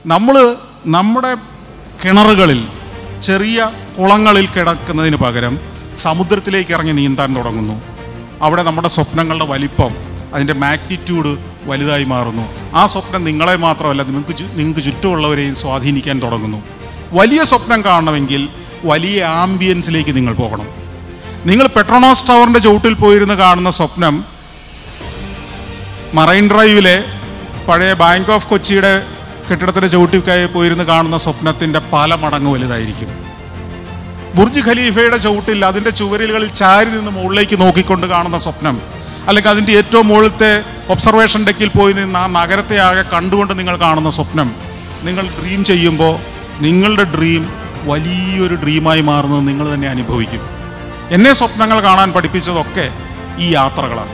നമ്മൾ നമ്മുടെ കിണറുകളിൽ ചെറിയ കുളങ്ങളിൽ കിടക്കുന്നതിന് പകരം സമുദ്രത്തിലേക്ക് ഇറങ്ങി നീന്താൻ തുടങ്ങുന്നു അവിടെ നമ്മുടെ സ്വപ്നങ്ങളുടെ വലിപ്പം അതിൻ്റെ മാഗ്നിറ്റ്യൂഡ് വലുതായി മാറുന്നു ആ സ്വപ്നം നിങ്ങളെ മാത്രമല്ല നിങ്ങൾക്ക് ചു- നിങ്ങൾക്ക് ചുറ്റുമുള്ളവരെയും സ്വാധീനിക്കാൻ തുടങ്ങുന്നു വലിയ സ്വപ്നം കാണണമെങ്കിൽ വലിയ ആംബിയൻസിലേക്ക് നിങ്ങൾ പോകണം നിങ്ങൾ പെട്രോണോസ് ടവറിൻ്റെ ചുവട്ടിൽ പോയിരുന്ന് കാണുന്ന സ്വപ്നം മറൈൻ ഡ്രൈവിലെ പഴയ ബാങ്ക് ഓഫ് കൊച്ചിയുടെ കെട്ടിടത്തിൻ്റെ ചുവട്ടിൽ കയറി പോയിരുന്ന് കാണുന്ന സ്വപ്നത്തിൻ്റെ പല മടങ്ങ് വലുതായിരിക്കും ബുർജ് ഖലീഫയുടെ ചുവട്ടിൽ അതിൻ്റെ ചുവരുകളിൽ ചാരി നിന്ന് മുകളിലേക്ക് നോക്കിക്കൊണ്ട് കാണുന്ന സ്വപ്നം അല്ലെങ്കിൽ അതിൻ്റെ ഏറ്റവും മുകളിലത്തെ ഒബ്സർവേഷൻ ഡെക്കിൽ പോയി നിന്ന് ആ നഗരത്തെ ആകെ കണ്ടുകൊണ്ട് നിങ്ങൾ കാണുന്ന സ്വപ്നം നിങ്ങൾ ഡ്രീം ചെയ്യുമ്പോൾ നിങ്ങളുടെ ഡ്രീം വലിയൊരു ഡ്രീമായി മാറുന്നത് നിങ്ങൾ തന്നെ അനുഭവിക്കും എന്നെ സ്വപ്നങ്ങൾ കാണാൻ പഠിപ്പിച്ചതൊക്കെ ഈ യാത്രകളാണ്